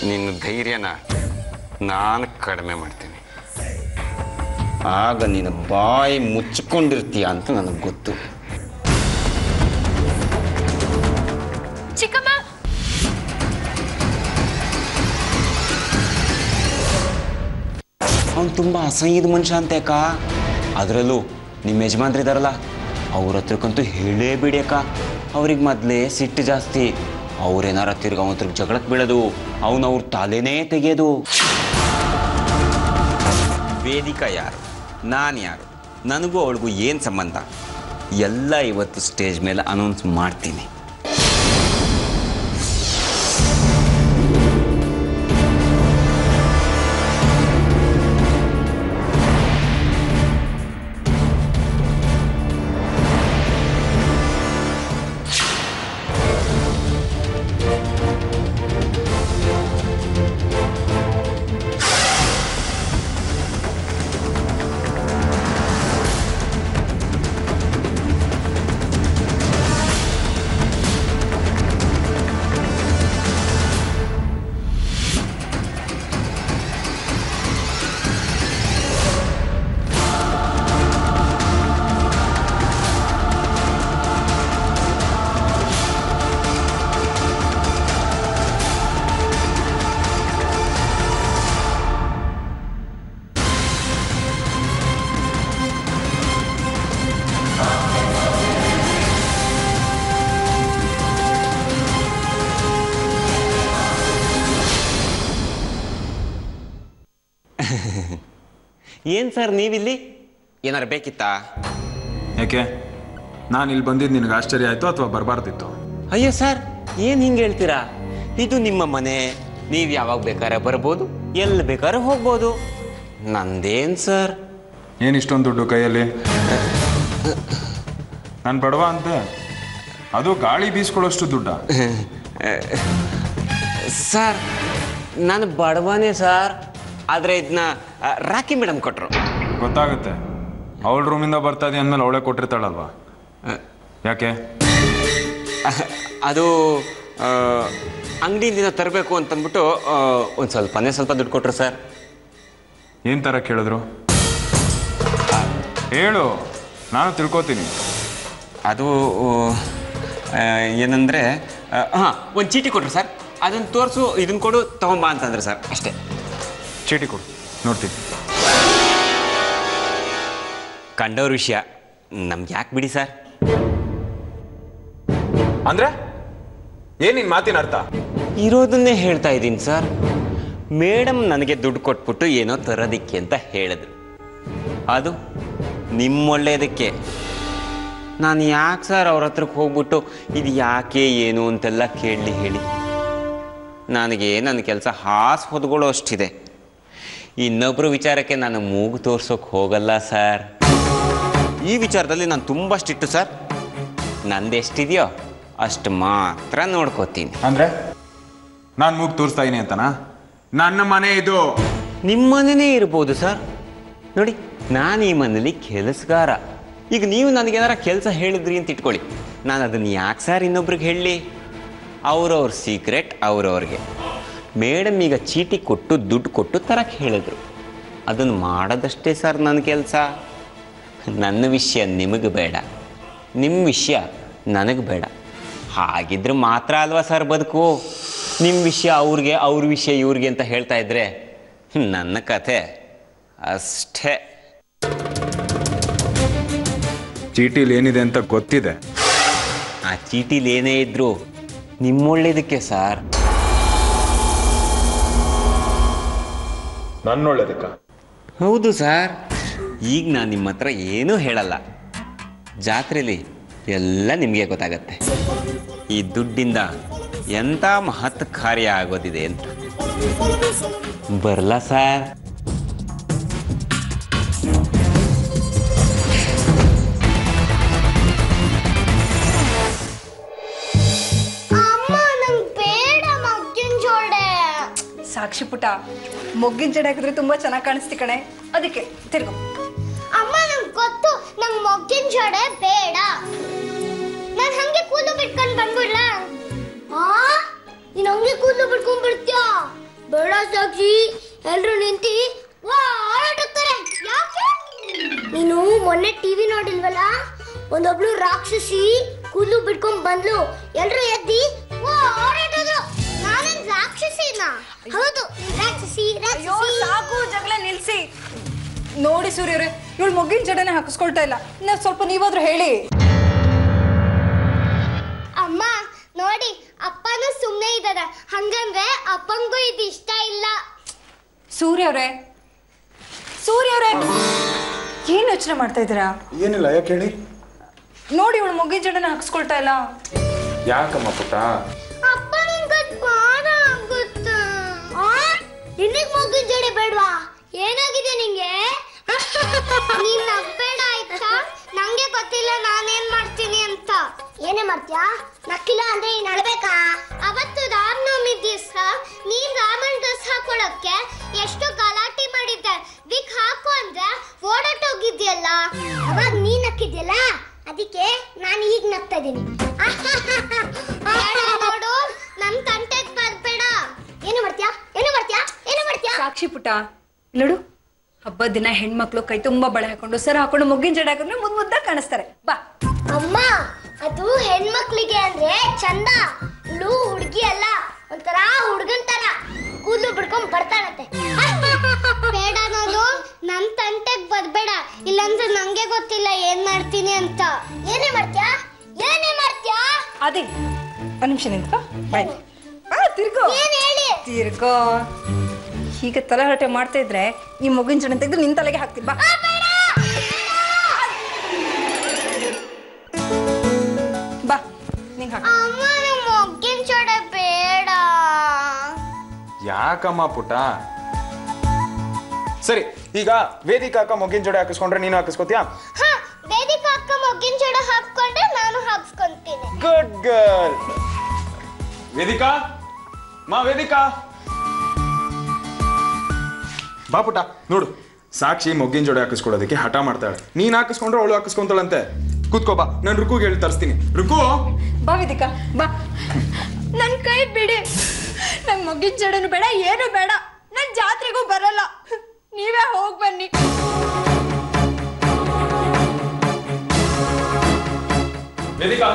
ನಿನ್ನ ಧೈರ್ಯನ ನಾನು ಕಡಿಮೆ ಮಾಡ್ತೀನಿ ಆಗ ನೀನು ಬಾಯಿ ಮುಚ್ಕೊಂಡಿರ್ತೀಯ ಅಂತ ನನಗೆ ಗೊತ್ತು ಚಿಕ್ಕಮ್ಮ ಅವ್ನು ತುಂಬ ಅಸಹ್ಯದ ಮನುಷ್ಯ ಅಂತೆ ಅಕ್ಕ ಅದರಲ್ಲೂ ನಿಮ್ಮ ಯಜಮಾನ್ರಿದಾರಲ್ಲ ಅವ್ರ ಹತ್ರಕ್ಕಂತೂ ಹೇಳೇಬೇಡಿ ಅಕ್ಕ ಅವ್ರಿಗೆ ಮೊದಲೇ ಸಿಟ್ಟು ಜಾಸ್ತಿ ಅವ್ರೇನಾರ ತಿರ್ಗ ಅವನ ಹತ್ರ ಜಗಳಕ್ಕೆ ಬೀಳೋದು ಅವನು ಅವ್ರ ತಲೆನೇ ತೆಗೆಯೋದು ವೇದಿಕಾ ಯಾರು ನಾನು ಯಾರು ನನಗೂ ಅವಳಿಗೂ ಏನು ಸಂಬಂಧ ಎಲ್ಲ ಇವತ್ತು ಸ್ಟೇಜ್ ಮೇಲೆ ಅನೌನ್ಸ್ ಮಾಡ್ತೀನಿ ಏನು ಸರ್ ನೀವಿಲ್ಲಿ ಏನಾರು ಬೇಕಿತ್ತಾ ಯಾಕೆ ನಾನು ಇಲ್ಲಿ ಬಂದಿದ್ದು ನಿನಗೆ ಆಶ್ಚರ್ಯ ಆಯಿತು ಅಥವಾ ಬರಬಾರ್ದಿತ್ತು ಅಯ್ಯೋ ಸರ್ ಏನು ಹಿಂಗೆ ಹೇಳ್ತೀರಾ ಇದು ನಿಮ್ಮ ಮನೆ ನೀವು ಯಾವಾಗ ಬೇಕಾದ್ರೆ ಬರ್ಬೋದು ಎಲ್ಲಿ ಬೇಕಾದ್ರೆ ಹೋಗ್ಬೋದು ನಂದೇನು ಸರ್ ಏನು ಇಷ್ಟೊಂದು ದುಡ್ಡು ಕೈಯಲ್ಲಿ ನಾನು ಬಡವ ಅಂತೆ ಅದು ಗಾಳಿ ಬೀಸ್ಕೊಳ್ಳೋಷ್ಟು ದುಡ್ಡ ಸರ್ ನಾನು ಬಡವನೇ ಸರ್ ಆದರೆ ಇದನ್ನ ರಾಕಿ ಮೇಡಮ್ ಕೊಟ್ಟರು ಗೊತ್ತಾಗುತ್ತೆ ಅವಳ ರೂಮಿಂದ ಬರ್ತಾ ಇದೆ ಅಂದಮೇಲೆ ಅವಳೇ ಕೊಟ್ಟಿರ್ತಾಳಲ್ವಾ ಯಾಕೆ ಅದು ಅಂಗಡಿಯಿಂದ ತರಬೇಕು ಅಂತಂದ್ಬಿಟ್ಟು ಒಂದು ಸ್ವಲ್ಪನೇ ಸ್ವಲ್ಪ ದುಡ್ಡು ಕೊಟ್ಟರು ಸರ್ ಏನು ಥರ ಕೇಳಿದ್ರು ಹೇಳು ನಾನು ತಿಳ್ಕೊತೀನಿ ಅದು ಆ, ಏನಂದ್ರೆ ಹಾಂ ಒಂದು ಚೀಟಿ ಕೊಟ್ರು ಸರ್ ಅದನ್ನು ತೋರಿಸು ಇದನ್ನು ಕೊಡು ತಗೊಂಬಾ ಅಂತಂದ್ರೆ ಸರ್ ಅಷ್ಟೇ ಚೀಟಿ ಕೊಡು ನೋಡ್ತೀನಿ ಕಂಡವ್ರ ವಿಷಯ ನಮ್ಗೆ ಯಾಕೆ ಬಿಡಿ ಸರ್ ಅಂದ್ರೆ ಏನಿನ್ ಮಾತಿನ ಅರ್ಥ ಇರೋದನ್ನೇ ಹೇಳ್ತಾ ಇದ್ದೀನಿ ಸರ್ ಮೇಡಮ್ ನನಗೆ ದುಡ್ಡು ಕೊಟ್ಬಿಟ್ಟು ಏನೋ ತರೋದಿಕ್ಕೆ ಅಂತ ಹೇಳಿದ್ರು ಅದು ನಿಮ್ಮೊಳ್ಳೇದಕ್ಕೆ ನಾನು ಯಾಕೆ ಸರ್ ಅವ್ರ ಹತ್ರಕ್ಕೆ ಹೋಗ್ಬಿಟ್ಟು ಇದು ಯಾಕೆ ಏನು ಅಂತೆಲ್ಲ ಕೇಳಲಿ ಹೇಳಿ ನನಗೆ ನನ್ನ ಕೆಲಸ ಹಾಸ್ ಹೊದ್ಕೊಳ್ಳೋ ಅಷ್ಟಿದೆ ಇನ್ನೊಬ್ಬರು ವಿಚಾರಕ್ಕೆ ನಾನು ಮೂಗು ತೋರ್ಸೋಕೆ ಹೋಗಲ್ಲ ಸರ್ ಈ ವಿಚಾರದಲ್ಲಿ ನಾನು ತುಂಬ ಸ್ಟಿಟ್ಟು ಸರ್ ನಂದು ಎಷ್ಟಿದೆಯೋ ಅಷ್ಟು ಮಾತ್ರ ನೋಡ್ಕೋತೀನಿ ಅಂದ್ರೆ ನಾನು ಮೂಗ್ ತೋರಿಸ್ತಾ ಇದೀನಿ ಅಂತನಾ ನನ್ನ ಮನೆ ಇದು ನಿಮ್ಮ ಮನೆನೇ ಇರ್ಬೋದು ಸರ್ ನೋಡಿ ನಾನು ಈ ಮನೇಲಿ ಕೆಲಸಗಾರ ಈಗ ನೀವು ನನಗೇನಾರ ಕೆಲಸ ಹೇಳಿದ್ರಿ ಅಂತ ಇಟ್ಕೊಳ್ಳಿ ನಾನು ಅದನ್ನು ಯಾಕೆ ಸರ್ ಇನ್ನೊಬ್ರಿಗೆ ಹೇಳಲಿ ಅವ್ರವ್ರ ಸೀಕ್ರೆಟ್ ಅವ್ರವ್ರಿಗೆ ಮೇಡಮ್ ಈಗ ಚೀಟಿ ಕೊಟ್ಟು ದುಡ್ಡು ಕೊಟ್ಟು ತರಕ್ಕೆ ಹೇಳಿದ್ರು ಅದನ್ನು ಮಾಡೋದಷ್ಟೇ ಸರ್ ನನ್ನ ಕೆಲಸ ನನ್ನ ವಿಷಯ ನಿಮಗೆ ಬೇಡ ನಿಮ್ಮ ವಿಷಯ ನನಗೆ ಬೇಡ ಹಾಗಿದ್ರೆ ಮಾತ್ರ ಅಲ್ವಾ ಸರ್ ಬದುಕು ನಿಮ್ಮ ವಿಷಯ ಅವ್ರಿಗೆ ಅವ್ರ ವಿಷಯ ಇವ್ರಿಗೆ ಅಂತ ಹೇಳ್ತಾ ಇದ್ರೆ ನನ್ನ ಕಥೆ ಅಷ್ಟೇ ಚೀಟಿಲಿ ಏನಿದೆ ಅಂತ ಗೊತ್ತಿದೆ ಆ ಚೀಟಿಲಿ ಏನೇ ಇದ್ರು ನಿಮ್ಮೊಳ್ಳೇದಕ್ಕೆ ಸರ್ ನನ್ನ ಒಳ್ಳೇದಕ್ಕ ಹೌದು ಸರ್ ಈಗ ನಾನು ನಿಮ್ಮ ಹತ್ರ ಏನೂ ಹೇಳಲ್ಲ ಜಾತ್ರೆಲಿ ಎಲ್ಲ ನಿಮಗೆ ಗೊತ್ತಾಗತ್ತೆ ಈ ದುಡ್ಡಿಂದ ಎಂಥ ಮಹತ್ ಕಾರ್ಯ ಆಗೋದಿದೆ ಅಂತ ಬರಲ್ಲ ಸರ್ ಅಮ್ಮ ನಂಗೆ ಬೇಡ ಮಗ್ಗಿನ ಜೋಡೆ ಸಾಕ್ಷಿ ಪುಟ ಮೊಗ್ಗಿನ ಜಡೆ ಹಾಕಿದ್ರೆ ತುಂಬಾ ಚೆನ್ನಾಗಿ ಕಾಣಿಸ್ತಿ ಕಣೆ ಅದಕ್ಕೆ ತಿರ್ಗು ಅಮ್ಮ ನಂಗೆ ಗೊತ್ತು ನಂಗೆ ಮೊಗ್ಗಿನ ಜೋಡೆ ಬೇಡ ನಾನು ಹಂಗೆ ಕೂದಲು ಬಿಟ್ಕೊಂಡು ಬಂದ್ಬಿಡ್ಲ ಆ ನೀನು ಹಂಗೆ ಕೂದಲು ಬಿಟ್ಕೊಂಡ್ ಬಿಡ್ತೀಯ ಬೇಡ ಸಾಕ್ಷಿ ಎಲ್ರು ನಿಂತಿ ವಾ ಆಟಾಡ್ತಾರೆ ಯಾಕೆ ನೀನು ಮೊನ್ನೆ ಟಿವಿ ನೋಡಿಲ್ವಲ್ಲ ಒಂದೊಬ್ಳು ರಾಕ್ಷಸಿ ಕೂದಲು ಬಿಟ್ಕೊಂಡ್ ಬಂದ್ಲು ಎಲ್ರು ಎದ್ದಿ ವಾ ಆಟಾಡೋದು ನಾನೇನ್ ರಾಕ್ಷಸಿನಾ ಹೌದು ರಾಕ್ಷಸಿ ಅಯ್ಯೋ ರಾಕ್ಷಸಿ ಸಾಕು ಜಗಳ ನಿಲ್ಸಿ ನೋಡಿ ಸೂರ್ಯವ್ರೆ ಇವಳು ಮೊಗ್ಗಿನ ಜಡೆನೆ ಹಾಕಿಸ್ಕೊಳ್ತಾ ಇಲ್ಲ ನೀವು ಸ್ವಲ್ಪ ನೀವಾದ್ರೂ ಹೇಳಿ ಅಮ್ಮ ನೋಡಿ ಅಪ್ಪನೂ ಸುಮ್ಮನೆ ಇದ್ದಾರ ಹಂಗಂದ್ರೆ ಅಪ್ಪಂಗೂ ಇದು ಇಷ್ಟ ಇಲ್ಲ ಸೂರ್ಯವ್ರೆ ಸೂರ್ಯವ್ರೆ ಏನ್ ಯೋಚನೆ ಮಾಡ್ತಾ ಇದ್ದೀರಾ ಏನಿಲ್ಲ ಯಾಕೆ ಹೇಳಿ ನೋಡಿ ಇವಳು ಮೊಗ್ಗಿನ ಜಡೆನೆ ಹಾಕಿಸ್ಕೊಳ್ತಾ ಇಲ್ಲ ಯಾಕಮ್ಮ ಪುಟ್ಟ ಅಪ್ಪ ನಿಂಗೆ ಬಾರ ಆಗುತ್ತಾ ನಿನಗ್ ಮಗುನ್ ಜೋಡಿ ಬೇಡ್ವಾ ಏನಾಗಿದೆ ನಿಂಗೆ ನೀನ್ ನಗ್ಬೇಡ ಆಯ್ತಾ ನಂಗೆ ಗೊತ್ತಿಲ್ಲ ನಾನೇನ್ ಮಾಡ್ತೀನಿ ಅಂತ ಏನೇ ಮಾಡ್ತೀಯಾ ನಕ್ಕಿಲ್ಲ ಅಂದ್ರೆ ನೀನ್ ಅಳ್ಬೇಕಾ ಅವತ್ತು ರಾಮನವಮಿ ದಿವಸ ನೀನ್ ರಾಮನ್ ಡ್ರೆಸ್ ಹಾಕೊಳಕ್ಕೆ ಎಷ್ಟು ಗಲಾಟೆ ಮಾಡಿದ್ದೆ ವಿಕ್ ಹಾಕು ಅಂದ್ರೆ ಓಡಾಟೋಗಿದ್ಯಲ್ಲ ಅವಾಗ ನೀನ್ ನಕ್ಕಿದ್ಯಲ್ಲ ಅದಕ್ಕೆ ನಾನು ಈಗ ನಗ್ತಾ ಇದೀನಿ ನೋಡು ನನ್ ತಂಟೆಗ್ ಬರ್ಬೇಡ ಏನು ಮಾಡ್ತೀಯಾ ಏನು ಮಾಡ್ತೀಯಾ ಏನು ಮಾಡ್ತೀಯಾ ಸಾಕ್ಷಿ ಪುಟ ನೋಡು ಹಬ್ಬದ ದಿನ ಹೆಣ್ಮಕ್ಳು ಕೈ ತುಂಬಾ ಬಳೆ ಹಾಕೊಂಡು ಸರ ಹಾಕೊಂಡು ಮೊಗ್ಗಿನ ಜಡೆ ಹಾಕೊಂಡ್ರೆ ಮುದ್ ಮುದ್ದಾಗ ಕಾಣಿಸ್ತಾರೆ ಬಾ ಅಮ್ಮ ಅದು ಹೆಣ್ಮಕ್ಳಿಗೆ ಅಂದ್ರೆ ಚಂದ ಇಳು ಹುಡುಗಿ ಅಲ್ಲ ಒಂಥರ ಹುಡುಗನ್ ತರ ಕೂದಲು ಬಿಡ್ಕೊಂಡ್ ಬರ್ತಾಳಂತೆ ಬೇಡ ನಾನು ನನ್ ತಂಟೆಗ್ ಬರ್ಬೇಡ ಇಲ್ಲಾಂದ್ರೆ ನಂಗೆ ಗೊತ್ತಿಲ್ಲ ಏನ್ ಮಾಡ್ತೀನಿ ಅಂತ ಏನೇ ಮಾಡ್ತೀಯಾ ಏನೇ ಮಾಡ್ತೀಯಾ ಅದೇ ಒಂದ್ ನಿಮಿಷ ನಿಂತ್ಕೋ ಬಾಯ್ ಆ ತಿರ್ಗೋ ಏನ್ ಹೇಳಿ ತಿರ್ಗೋ ಹೀಗೆ ತಲೆಹರಟೆ ಮಾಡ್ತಾ ಇದ್ರೆ ಈ ಮೊಗ್ಗಿನ ಜಡೆ ತೆಗೆದು ನಿನ್ ತಲೆಗೆ ಹಾಕ್ತೀನಿ ಬಾ ಬಾ ನಿಂಗೆ ಹಾಕ ಅಮ್ಮ ನಮ್ ಮೊಗ್ಗಿನ ಚೋಡೆ ಬೇಡ ಯಾಕಮ್ಮ ಪುಟ್ಟ ಸರಿ ಈಗ ವೇದಿಕ ಅಕ್ಕ ಮೊಗ್ಗಿನ ಜೋಡಿ ಹಾಕಿಸ್ಕೊಂಡ್ರೆ ನೀನು ಹಾಕಿಸ್ಕೊತೀಯಾ ಹ ವೇದಿಕ ಅಕ್ಕ ಮೊಗ್ಗಿನ ಚೋಡೆ ಹಾಕ್ಕೊಂಡ್ರೆ ನಾನು ಹಾಕ್ಸ್ಕೊಂತೀನಿ ಗುಡ್ ಗರ್ಲ್ ವೇದಿಕಾ ಮಾ ವೇದಿಕಾ ಬಾ ಪುಟ್ಟ ನೋಡು ಸಾಕ್ಷಿ ಮೊಗ್ಗಿನ ಜೋಡಿ ಹಾಕಿಸ್ಕೊಡೋದಕ್ಕೆ ಹಠ ಮಾಡ್ತಾಳೆ ನೀನ್ ಹಾಕಿಸ್ಕೊಂಡ್ರೆ ಅವಳು ಹಾಕಿಸ್ಕೊಂತಾಳಂತೆ ಕೂತ್ಕೋ ಬಾ ನಾನು ರುಕುಗೆ ಹೇಳಿ ತರಿಸ್ತೀನಿ ರುಕು ಬಾ ವಿದಿಕಾ ಬಾ ನನ್ ಕೈ ಬಿಡಿ ನಂಗ್ ಮೊಗ್ಗಿನ ಜಡನು ಬೇಡ ಏನು ಬೇಡ ನನ್ ಜಾತ್ರೆಗೂ ಬರಲ್ಲ ನೀವೇ ಹೋಗ್ ಬನ್ನಿ ವೇದಿಕಾ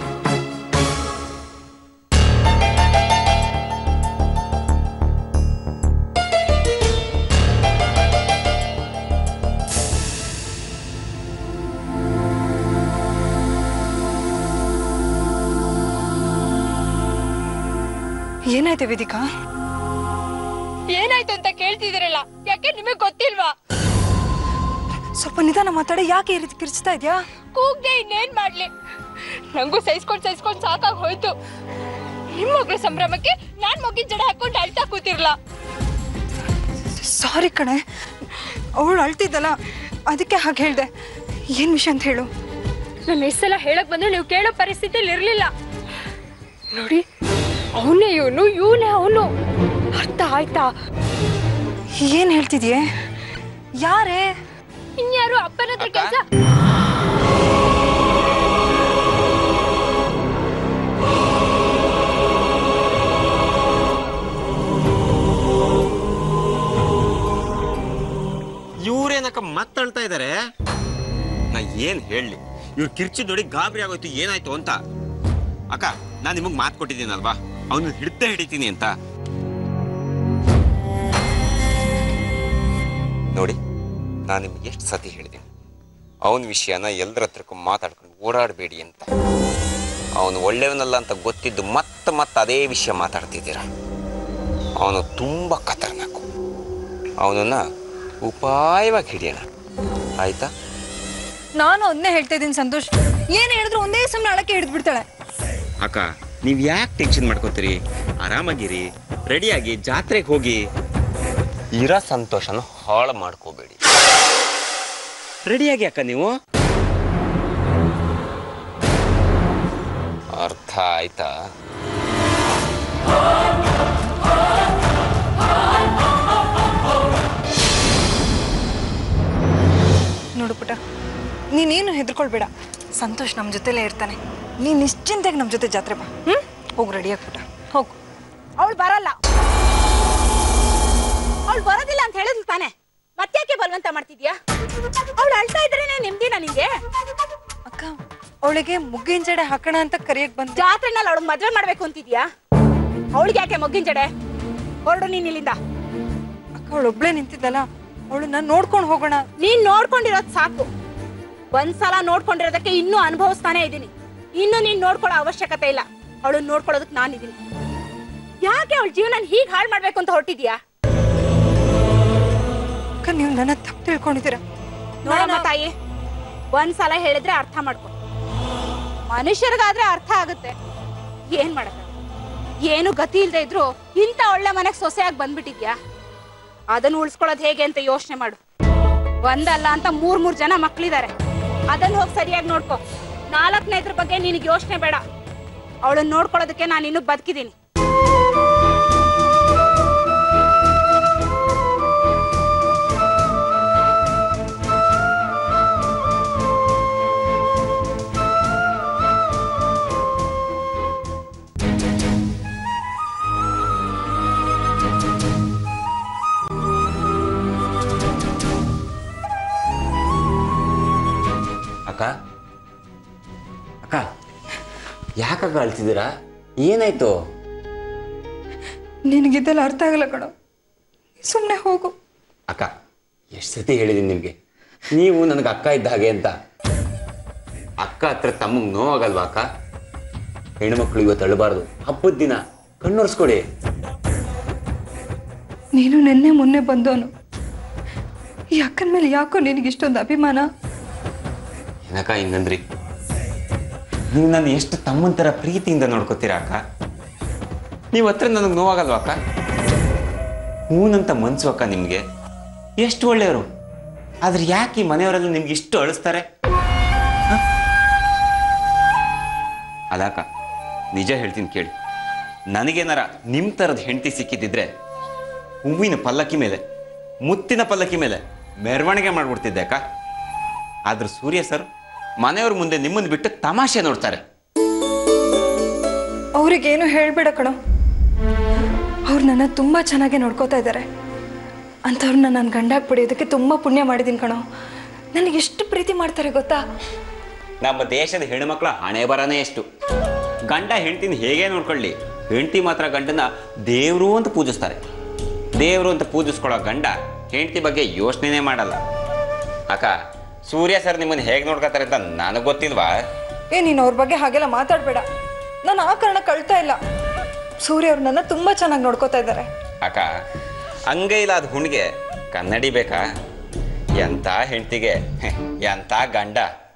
ಏನಾಯ್ತು ವೇದಿಕಾ ಏನಾಯ್ತು ಅಂತ ಕೇಳ್ತಿದ್ದೀರಲ್ಲ ಯಾಕೆ ನಿಮಗೆ ಗೊತ್ತಿಲ್ವಾ ಸ್ವಲ್ಪ ನಿಧಾನ ಮಾತಾಡಿ ಯಾಕೆ ಈ ರೀತಿ ಕಿರ್ಚ್ತಾ ಇದ್ಯಾ ಕೂಗ್ದೆ ಇನ್ನೇನ್ ಮಾಡ್ಲಿ ನಂಗೂ ಸಹಿಸ್ಕೊಂಡ್ ಸಹಿಸ್ಕೊಂಡ್ ಸಾಕಾಗ್ ಹೋಯ್ತು ನಿಮ್ ಮಗಳ ಸಂಭ್ರಮಕ್ಕೆ ನಾನ್ ಮಗಿನ ಜಡ ಹಾಕೊಂಡು ಅಳ್ತಾ ಕೂತಿರ್ಲ ಸಾರಿ ಕಣೆ ಅವಳು ಅಳ್ತಿದ್ದಲ್ಲ ಅದಕ್ಕೆ ಹಾಗೆ ಹೇಳ್ದೆ ಏನ್ ವಿಷಯ ಅಂತ ಹೇಳು ನಾನು ಎಷ್ಟು ಸಲ ಹೇಳಕ್ ಬಂದ್ರೆ ನೀವು ಕೇಳೋ ಪರಿಸ್ಥಿತಿಲಿ ಇರ್ಲಿಲ್ಲ ನೋಡಿ ಅವನೇ ಇವನು ಇವನೇ ಅವನು ಅರ್ಥ ಆಯ್ತಾ ಏನ್ ಹೇಳ್ತಿದ್ಯೆ ಯಾರೇ ಇನ್ಯಾರು ಅಪ್ಪನ ಹತ್ರ ಕೆಲಸ ಇವ್ರೇನಕ್ಕ ಮತ್ತಳ್ತಾ ಇದ್ದಾರೆ ನಾ ಏನ್ ಹೇಳಲಿ ಇವ್ರು ಕಿರ್ಚಿ ನೋಡಿ ಗಾಬರಿ ಆಗೋಯ್ತು ಏನಾಯ್ತು ಅಂತ ಅಕ್ಕ ನಾನು ನಿಮಗೆ ಮಾತು ಕೊಟ್ಟಿದ್ದೀನಲ್ವಾ ಅವನು ಹಿಡ್ತಾ ಹಿಡಿತೀನಿ ಅಂತ ನೋಡಿ ನಾನು ನಿಮ್ಗೆ ಎಷ್ಟು ಸತಿ ಹೇಳಿದ್ದೀನಿ ಅವನ ವಿಷಯನ ಎಲ್ಲರ ಹತ್ರಕ್ಕೂ ಮಾತಾಡ್ಕೊಂಡು ಓಡಾಡಬೇಡಿ ಅಂತ ಅವನು ಒಳ್ಳೆಯವನಲ್ಲ ಅಂತ ಗೊತ್ತಿದ್ದು ಮತ್ತೆ ಮತ್ತೆ ಅದೇ ವಿಷಯ ಮಾತಾಡ್ತಿದ್ದೀರಾ ಅವನು ತುಂಬ ಖತರ್ನಾಕು ಅವನನ್ನ ಉಪಾಯವಾಗಿ ಹಿಡಿಯೋಣ ಆಯ್ತಾ ನಾನು ಅದನ್ನೇ ಹೇಳ್ತಾ ಇದ್ದೀನಿ ಸಂತೋಷ್ ಏನ್ ಹೇಳಿದ್ರು ಒಂದೇ ಸಮಯ ಅಳಕ್ಕೆ ಹಿಡಿದು ಬಿಡ್ತಾಳೆ ಅಕ್ಕ ನೀವು ಯಾಕೆ ಟೆನ್ಷನ್ ಮಾಡ್ಕೋತೀರಿ ಆರಾಮಾಗಿರಿ ರೆಡಿಯಾಗಿ ಜಾತ್ರೆಗೆ ಹೋಗಿ ಇರೋ ಸಂತೋಷನ ಹಾಳು ಮಾಡ್ಕೋಬೇಡಿ ರೆಡಿಯಾಗಿ ಅಕ್ಕ ನೀವು ಅರ್ಥ ಆಯ್ತಾ ನೋಡು ಪುಟ ನೀನೇನು ಹೆದರ್ಕೊಳ್ಬೇಡ ಸಂತೋಷ್ ನಮ್ಮ ಜೊತೆಲೇ ಇರ್ತಾನೆ ನೀನ್ ನಿಶ್ಚಿಂತೆಗೆ ನಮ್ಮ ಜೊತೆ ಜಾತ್ರೆ ಬಾ ಹ್ಮ್ ಹೋಗಿ ರೆಡಿಯಾಗಿ ಪುಟ ಹೋಗು ಅವಳು ಬರಲ್ಲ ಅವಳು ಬರೋದಿಲ್ಲ ಅಂತ ಹೇಳಿದ್ಲು ತಾನೆ ಮತ್ತ್ಯಾಕೆ ಬಲವಂತ ಮಾಡ್ತಿದ್ಯಾ ಅವಳು ಅಳ್ತಾ ಇದ್ರೇನೆ ನೆಮ್ಮದಿನ ನಿಂಗೆ ಅಕ್ಕ ಅವಳಿಗೆ ಮುಗ್ಗಿನ ಜಡೆ ಹಾಕೋಣ ಅಂತ ಕರಿಯಕ್ ಬಂದ ಜಾತ್ರೆನಲ್ಲಿ ಅವಳು ಮದ್ವೆ ಮಾಡ್ಬೇಕು ಅಂತಿದ್ಯಾ ಅವಳಿಗೆ ಯಾಕೆ ಮೊಗ್ಗಿನ ಜಡೆ ಹೊರಡು ನೀನ್ ಇಲ್ಲಿಂದ ಅಕ್ಕ ಅವಳೊಬ್ಳೆ ನಿಂತಿದ್ದಲ್ಲ ಅವಳನ್ನ ನೋಡ್ಕೊಂಡು ಹೋಗೋಣ ನೀನ್ ನೋಡ್ಕೊಂಡಿರೋದ್ ಸಾಕು ಒಂದ್ಸಲ ನೋಡ್ಕೊಂಡಿರೋದಕ್ಕೆ ಇನ್ನೂ ಅನುಭವಿಸ್ತಾನೆ ಇದೀನಿ ಇನ್ನು ನೀನ್ ನೋಡ್ಕೊಳ್ಳೋ ಅವಶ್ಯಕತೆ ಇಲ್ಲ ಅವಳನ್ನ ನೋಡ್ಕೊಳ್ಳೋದಕ್ ನಾನಿದ್ದೀನಿ ಯಾಕೆ ಅವಳ ಜೀವನ ಹೀಗ್ ಹಾಳು ಮಾಡ್ಬೇಕು ಅಂತ ಹೊರಟಿದ್ಯಾ ಅಕ್ಕ ನೀವು ನನ್ನ ತಪ್ಪು ತಿಳ್ಕೊಂಡಿದ್ದೀರಾ ನೋಡಮ್ಮ ತಾಯಿ ಒಂದ್ಸಲ ಹೇಳಿದ್ರೆ ಅರ್ಥ ಮಾಡ್ಕೊ ಮನುಷ್ಯರಿಗಾದ್ರೆ ಅರ್ಥ ಆಗುತ್ತೆ ಏನ್ ಮಾಡಕ ಏನು ಗತಿ ಇಲ್ದೆ ಇದ್ರು ಇಂಥ ಒಳ್ಳೆ ಮನೆಗ್ ಸೊಸೆಯಾಗಿ ಬಂದ್ಬಿಟ್ಟಿದ್ಯಾ ಅದನ್ನ ಉಳಿಸ್ಕೊಳ್ಳೋದು ಹೇಗೆ ಅಂತ ಯೋಚನೆ ಮಾಡು ಒಂದಲ್ಲ ಅಂತ ಮೂರ್ ಮೂರ್ ಜನ ಮಕ್ಳಿದಾರೆ ಅದನ್ನ ಹೋಗಿ ಸರಿಯಾಗಿ ನೋಡ್ಕೊ ನಾಲ್ಕನೇದ್ರ ಬಗ್ಗೆ ನಿನಗೆ ಯೋಚನೆ ಬೇಡ ಅವಳನ್ನ ನೋಡ್ಕೊಳ್ಳೋದಕ್ಕೆ ನಾನು ಇನ್ನೂ ಬದುಕಿದ್ದೀನಿ ಅಕ್ಕ ಅಕ್ಕ ಯಾಕಕ್ಕ ಅಳ್ತಿದ್ದೀರಾ ಏನಾಯ್ತು ನಿನಗಿದ್ದೆಲ್ಲ ಅರ್ಥ ಆಗಲ್ಲ ಕಣೋ ಸುಮ್ಮನೆ ಹೋಗು ಅಕ್ಕ ಎಷ್ಟು ಸತಿ ಹೇಳಿದ್ದೀನಿ ನಿಮಗೆ ನೀವು ನನಗೆ ಅಕ್ಕ ಇದ್ದ ಹಾಗೆ ಅಂತ ಅಕ್ಕ ಹತ್ರ ತಮಗೆ ನೋವಾಗಲ್ವಾ ಅಕ್ಕ ಹೆಣ್ಮಕ್ಳು ಇವತ್ತು ಅಳಬಾರ್ದು ಹಬ್ಬದ ದಿನ ಕಣ್ಣೊರ್ಸ್ಕೊಡಿ ನೀನು ನಿನ್ನೆ ಮೊನ್ನೆ ಬಂದವನು ಈ ಅಕ್ಕನ ಮೇಲೆ ಯಾಕೋ ನಿನಗೆ ಇಷ್ಟೊಂದು ಅಭಿಮಾನ ಏನಕ್ಕ ಹಿಂಗಂದ್ರಿ ನೀವು ನನ್ನ ಎಷ್ಟು ತಮ್ಮನ ಥರ ಪ್ರೀತಿಯಿಂದ ನೋಡ್ಕೋತೀರಾ ಅಕ್ಕ ನೀವು ಹತ್ರ ನನಗೆ ನೋವಾಗಲ್ವಾ ಅಕ್ಕ ಹೂನಂತ ಮನ್ಸು ಅಕ್ಕ ನಿಮಗೆ ಎಷ್ಟು ಒಳ್ಳೆಯವರು ಆದ್ರೆ ಯಾಕೆ ಈ ಮನೆಯವರೆಲ್ಲ ನಿಮ್ಗೆ ಇಷ್ಟು ಅಳಿಸ್ತಾರೆ ಹ? ಅಲ್ಲ ಅಕ್ಕ ನಿಜ ಹೇಳ್ತೀನಿ ಕೇಳಿ ನನಗೇನಾರ ನಿಮ್ಮ ಥರದ ಹೆಂಡತಿ ಸಿಕ್ಕಿದ್ದಿದ್ರೆ ಹೂವಿನ ಪಲ್ಲಕ್ಕಿ ಮೇಲೆ ಮುತ್ತಿನ ಪಲ್ಲಕ್ಕಿ ಮೇಲೆ ಮೆರವಣಿಗೆ ಮಾಡ್ಬಿಡ್ತಿದ್ದೆ ಅಕ್ಕ ಆದ್ರೆ ಸೂರ್ಯ ಸರ್ ಮನೆಯವ್ರ ಮುಂದೆ ನಿಮ್ಮನ್ನು ಬಿಟ್ಟು ತಮಾಷೆ ನೋಡ್ತಾರೆ ಅವ್ರಿಗೇನು ಹೇಳ್ಬೇಡ ಕಣೋ ಅವ್ರು ನನ್ನ ತುಂಬ ಚೆನ್ನಾಗಿ ನೋಡ್ಕೋತಾ ಇದ್ದಾರೆ ಅಂಥವ್ರನ್ನ ನಾನು ಗಂಡಾಗಿ ಪಡೆಯೋದಕ್ಕೆ ತುಂಬ ಪುಣ್ಯ ಮಾಡಿದ್ದೀನಿ ಕಣೋ ನನಗೆ ಎಷ್ಟು ಪ್ರೀತಿ ಮಾಡ್ತಾರೆ ಗೊತ್ತಾ ನಮ್ಮ ದೇಶದ ಹೆಣ್ಮಕ್ಳ ಹಣೆ ಬರನೇ ಎಷ್ಟು ಗಂಡ ಹೆಂಡ್ತಿನ ಹೇಗೆ ನೋಡ್ಕೊಳ್ಳಿ ಹೆಂಡ್ತಿ ಮಾತ್ರ ಗಂಡನ ದೇವರು ಅಂತ ಪೂಜಿಸ್ತಾರೆ ದೇವರು ಅಂತ ಪೂಜಿಸ್ಕೊಳ್ಳೋ ಗಂಡ ಹೆಂಡ್ತಿ ಬಗ್ಗೆ ಯೋಚನೆನೇ ಮಾಡಲ್ಲ ಅಕ್ಕ ಸೂರ್ಯ ಸರ್ ನಿಮ್ಮನ್ನು ಹೇಗೆ ನೋಡ್ಕೊತಾರೆ ಅಂತ ನನಗೆ ಗೊತ್ತಿಲ್ವಾ ಏ ನೀನು ಅವ್ರ ಬಗ್ಗೆ ಹಾಗೆಲ್ಲ ಮಾತಾಡಬೇಡ ನಾನು ಆ ಕಾರಣ ಕಳ್ತಾ ಇಲ್ಲ ಸೂರ್ಯ ಅವ್ರು ನನ್ನ ತುಂಬ ಚೆನ್ನಾಗಿ ನೋಡ್ಕೋತಾ ಇದ್ದಾರೆ ಅಕ್ಕ ಅಂಗೈಲಾದ ಹುಣ್ಣಿಗೆ ಕನ್ನಡಿ ಬೇಕಾ ಎಂಥ ಹೆಂಡ್ತಿಗೆ ಹೆ, ಎಂಥ ಗಂಡ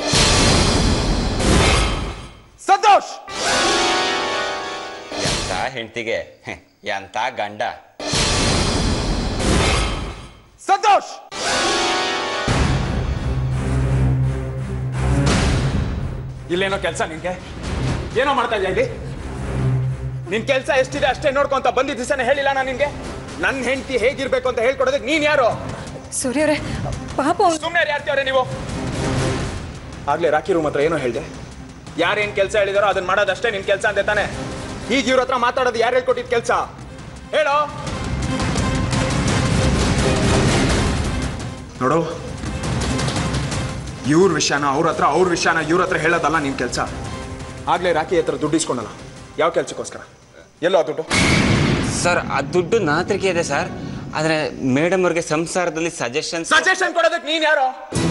ಸಂತೋಷ್ ಎಂಥ ಹೆಂಡ್ತಿಗೆ ಹೆ, ಎಂಥ ಗಂಡ ಸಂತೋಷ್ ಇಲ್ಲೇನೋ ಕೆಲಸ ನಿನ್ಗೆ ಏನೋ ಮಾಡ್ತಾ ಇದೆಯಾ ಇಲ್ಲಿ ನಿನ್ ಕೆಲಸ ಎಷ್ಟಿದೆ ಅಷ್ಟೇ ನೋಡ್ಕೊಂತ ಬಂದಿದ್ದ ದಿವಸನೇ ಹೇಳಿಲ್ಲ ನಾನು ನಿನ್ಗೆ ನನ್ನ ಹೆಂಡತಿ ಹೇಗಿರ್ಬೇಕು ಅಂತ ಹೇಳ್ಕೊಡೋದಕ್ಕೆ ನೀನ್ ಯಾರು ಸೂರ್ಯರೇ ಪಾಪ ಅವ್ನು ಸುಮ್ಮನೆ ಯಾರ್ತಿಯವ್ರೆ ನೀವು ಆಗ್ಲೇ ರಾಕಿ ರೂಮ್ ಹತ್ರ ಏನೋ ಹೇಳ್ದೆ ಯಾರೇನ್ ಕೆಲಸ ಹೇಳಿದಾರೋ ಅದನ್ನ ಮಾಡೋದಷ್ಟೇ ನಿನ್ ಕೆಲಸ ಅಂದೆ ತಾನೆ ಈಗ ಇವ್ರ ಹತ್ರ ಮಾತಾಡೋದು ಯಾರು ಹೇಳ್ಕೊಟ್ಟಿದ್ ಕೆಲಸ ಹೇಳೋ ನೋಡು ಇವ್ರ ವಿಷಯನ ಅವ್ರ ಹತ್ರ ಅವ್ರ ವಿಷಯನ ಇವ್ರ ಹತ್ರ ಹೇಳೋದಲ್ಲ ನಿನ್ ಕೆಲಸ ಆಗ್ಲೇ ರಾಕಿ ಹತ್ರ ದುಡ್ಡು ಇಸ್ಕೊಂಡಲ್ಲ ಯಾವ ಕೆಲ್ಸಕ್ಕೋಸ್ಕರ ಎಲ್ಲೋ ಆ ದುಡ್ಡು ಸರ್ ಆ ದುಡ್ಡು ನಾತ್ರಿಕೆ ಇದೆ ಸರ್ ಆದರೆ ಮೇಡಮ್ ಅವ್ರಿಗೆ ಸಂಸಾರದಲ್ಲಿ ಸಜೆಷನ್ಸ್ ಸಜೆಷನ್ ಕೊಡೋದಕ್ಕೆ ನೀನ್ ಯಾರು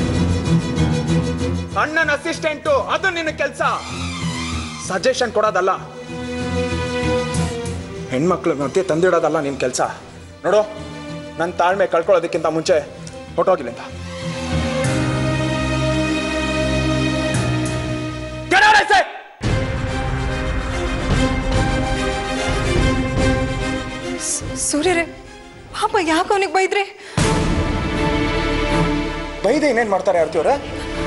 ಅಣ್ಣನ ಅಸಿಸ್ಟೆಂಟು ಅದು ನಿನ್ನ ಕೆಲಸ ಸಜೆಷನ್ ಕೊಡೋದಲ್ಲ ಹೆಣ್ಮಕ್ಳ ಮಧ್ಯೆ ತಂದಿಡೋದಲ್ಲ ನಿನ್ ಕೆಲಸ ನೋಡು ನನ್ನ ತಾಳ್ಮೆ ಕಳ್ಕೊಳ್ಳೋದಕ್ಕಿಂತ ಮುಂಚೆ ಹೊಟ್ಟೋಗಿಲ್ಲ ಅಂತ Get out, I say! ಸೂರ್ಯರೇ ಪಾಪ ಯಾಕೆ ಅವನಿಗೆ ಬೈದ್ರಿ ಬೈದೆ ಇನ್ನೇನ್ ಮಾಡ್ತಾರೆ ಆರ್ತಿಯವ್ರೆ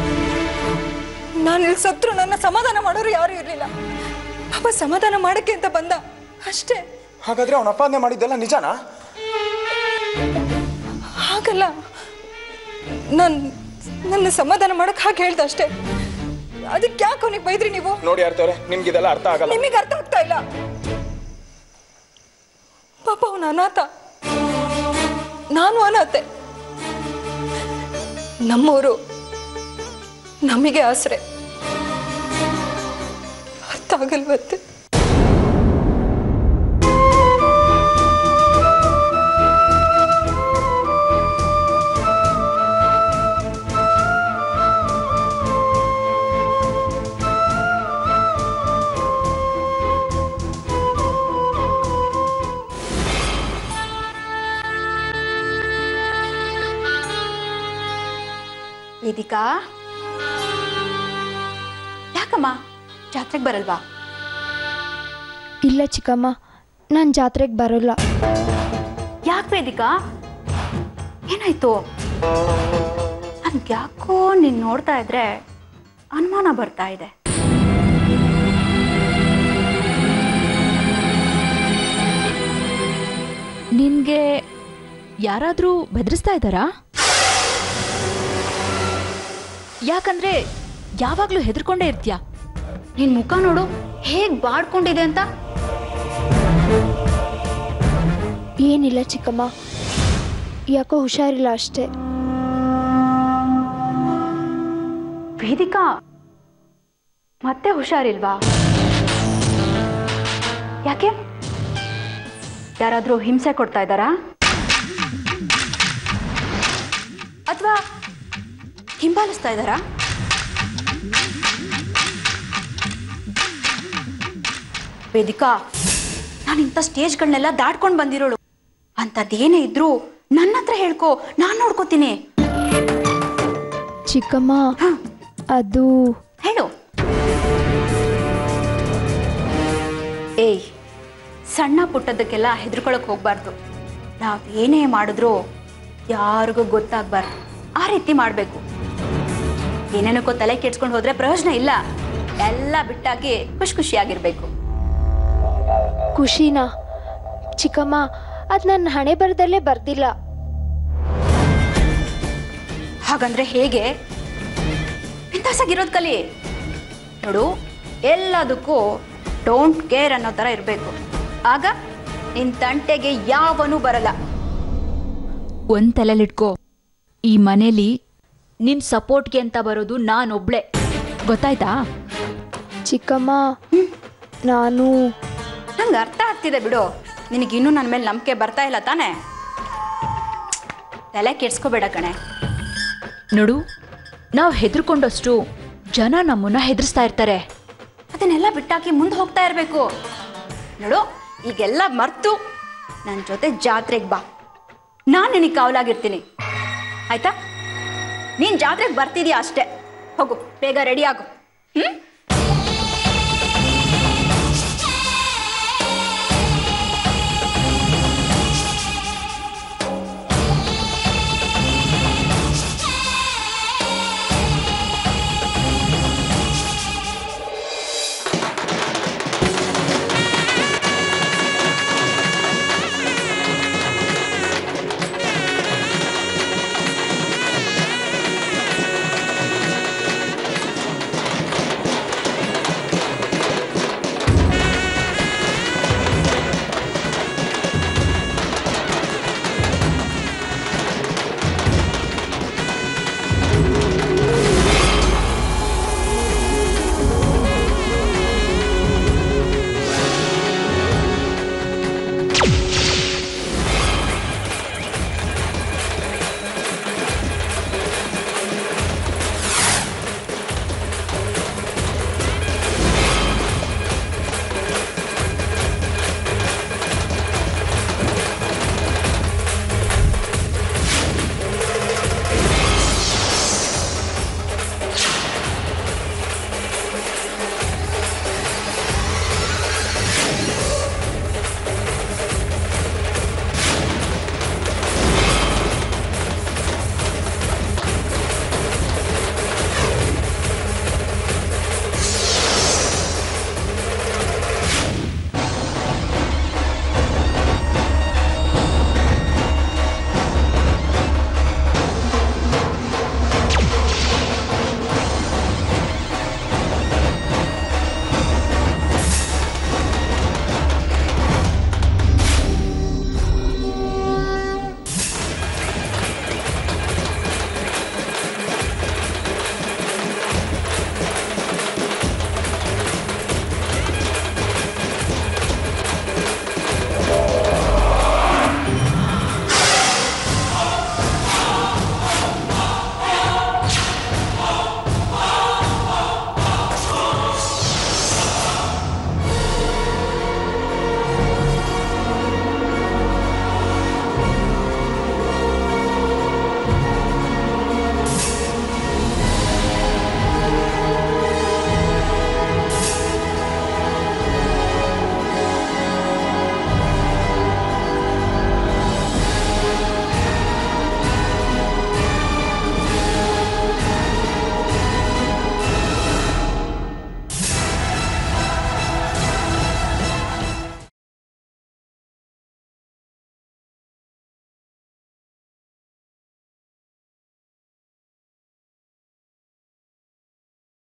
ನಾನು ಇಲ್ಲಿ ಸತ್ರು ನನ್ನ ಸಮಾಧಾನ ಮಾಡೋರು ಯಾರು ಇರಲಿಲ್ಲ ಪಾಪ ಸಮಾಧಾನ ಮಾಡಕ್ಕೆ ಅಂತ ಬಂದ ಅಷ್ಟೇ ಹಾಗಾದ್ರೆ ಅವನ ಅಪಾದನೆ ಮಾಡಿದ್ದೆಲ್ಲ ನಿಜನಾ ಹಾಗಲ್ಲ ನಾನು ನನ್ನ ಸಮಾಧಾನ ಮಾಡಕ್ ಹಾಗೆ ಹೇಳ್ದೆ ಅಷ್ಟೇ ಅದಕ್ಕೆ ಯಾಕೆ ಅವನಿಗೆ ಬೈದ್ರಿ ನೀವು ನೋಡಿ ಆರ್ತಿಯವ್ರೆ ನಿಮ್ಗೆ ಇದೆಲ್ಲ ಅರ್ಥ ಆಗಲ್ಲ ನಿಮಗೆ ಅರ್ಥ ಆಗ್ತಾ ಇಲ್ಲ ಪಾಪ ಅವನ ಅನಾಥ ನಾನು ಅನಾಥೆ ನಮ್ಮೂರು ನಮಗೆ ಆಸರೆ ಅರ್ಥ ಆಗಲ್ವತ್ತೆ ವೇದಿಕಾ ಯಾಕಮ್ಮ ಜಾತ್ರೆಗೆ ಬರಲ್ವಾ ಇಲ್ಲ ಚಿಕ್ಕಮ್ಮ ನಾನು ಜಾತ್ರೆಗೆ ಬರೋಲ್ಲ ಯಾಕೆ ವೇದಿಕಾ ಏನಾಯ್ತು ನನ್ಗೆ ಯಾಕೋ ನೀನ್ ನೋಡ್ತಾ ಇದ್ರೆ ಅನುಮಾನ ಬರ್ತಾ ಇದೆ ನಿನ್ಗೆ ಯಾರಾದರೂ ಬೆದರಿಸ್ತಾ ಇದ್ದಾರಾ ಯಾಕಂದ್ರೆ ಯಾವಾಗಲೂ ಹೆದರ್ಕೊಂಡೇ ಇರ್ತೀಯ ನಿನ್ ಮುಖ ನೋಡು ಹೇಗ್ ಬಾಡ್ಕೊಂಡಿದೆ ಅಂತ ಏನಿಲ್ಲ ಚಿಕ್ಕಮ್ಮ ಯಾಕೋ ಹುಷಾರಿಲ್ಲ ಅಷ್ಟೇ ವೇದಿಕಾ ಮತ್ತೆ ಹುಷಾರಿಲ್ವಾ ಯಾಕೆ ಯಾರಾದ್ರೂ ಹಿಂಸೆ ಕೊಡ್ತಾ ಇದ್ದಾರಾ ಅಥವಾ ಹಿಂಬಾಲಿಸ್ತಾ ಇದ್ದಾರಾ ವೇದಿಕಾ ನಾನು ಇಂಥ ಸ್ಟೇಜ್ಗಳನ್ನೆಲ್ಲ ದಾಟ್ಕೊಂಡು ಬಂದಿರೋಳು ಅಂಥದ್ದೇನೇ ಇದ್ರೂ ನನ್ನ ಹತ್ರ ಹೇಳ್ಕೊ ನಾನು ನೋಡ್ಕೋತೀನಿ ಚಿಕ್ಕಮ್ಮ ಅದು ಹೇಳು ಏಯ್ ಸಣ್ಣ ಪುಟ್ಟದಕ್ಕೆಲ್ಲ ಹೆದರ್ಕೊಳಕ್ ಹೋಗ್ಬಾರ್ದು ನಾವು ಏನೇ ಮಾಡಿದ್ರೂ ಯಾರಿಗೂ ಗೊತ್ತಾಗ್ಬಾರ್ದು ಆ ರೀತಿ ಮಾಡಬೇಕು ಏನೇನಕ್ಕೋ ತಲೆ ಕೆಡ್ಸ್ಕೊಂಡು ಹೋದ್ರೆ ಪ್ರಯೋಜನ ಇಲ್ಲ ಎಲ್ಲ ಬಿಟ್ಟಾಕಿ ಖುಷಿ ಖುಷಿಯಾಗಿರ್ಬೇಕು ಖುಷಿನಾ ಚಿಕ್ಕಮ್ಮ ಅದು ನನ್ನ ಹಣೆ ಬರದಲ್ಲೇ ಬರ್ದಿಲ್ಲ ಹಾಗಂದ್ರೆ ಹೇಗೆ ಬಿಂದಾಸಾಗಿರೋದು ಕಲಿ ನೋಡು ಎಲ್ಲದಕ್ಕೂ ಡೋಂಟ್ ಕೇರ್ ಅನ್ನೋ ಥರ ಇರಬೇಕು ಆಗ ನಿನ್ ತಂಟೆಗೆ ಯಾವನೂ ಬರಲ್ಲ ಒಂದ್ ತಲೆಲಿಟ್ಕೋ ಈ ಮನೇಲಿ ನಿನ್ ಸಪೋರ್ಟ್ಗೆ ಅಂತ ಬರೋದು ನಾನೊಬ್ಳೆ ಗೊತ್ತಾಯ್ತಾ ಚಿಕ್ಕಮ್ಮ ನಾನು ನಂಗೆ ಅರ್ಥ ಆಗ್ತಿದೆ ಬಿಡು ನಿನಗಿನ್ನೂ ನನ್ನ ಮೇಲೆ ನಂಬಿಕೆ ಬರ್ತಾ ಇಲ್ಲ ತಾನೇ ತಲೆ ಕೆಡ್ಸ್ಕೋಬೇಡ ಕಣೆ ನೋಡು ನಾವು ಹೆದರ್ಕೊಂಡಷ್ಟು ಜನ ನಮ್ಮನ್ನ ಹೆದರ್ಸ್ತಾ ಇರ್ತಾರೆ ಅದನ್ನೆಲ್ಲ ಬಿಟ್ಟಾಕಿ ಮುಂದೆ ಹೋಗ್ತಾ ಇರಬೇಕು ನೋಡು ಈಗೆಲ್ಲ ಮರ್ತು ನನ್ನ ಜೊತೆ ಜಾತ್ರೆಗೆ ಬಾ ನಾನು ನಿನಗೆ ಕಾವಲಾಗಿರ್ತೀನಿ ಆಯ್ತಾ ನೀನು ಜಾತ್ರೆಗೆ ಬರ್ತಿದ್ಯಾ ಅಷ್ಟೇ ಹೋಗು ಬೇಗ ರೆಡಿ ಆಗು ಹ್ಞೂ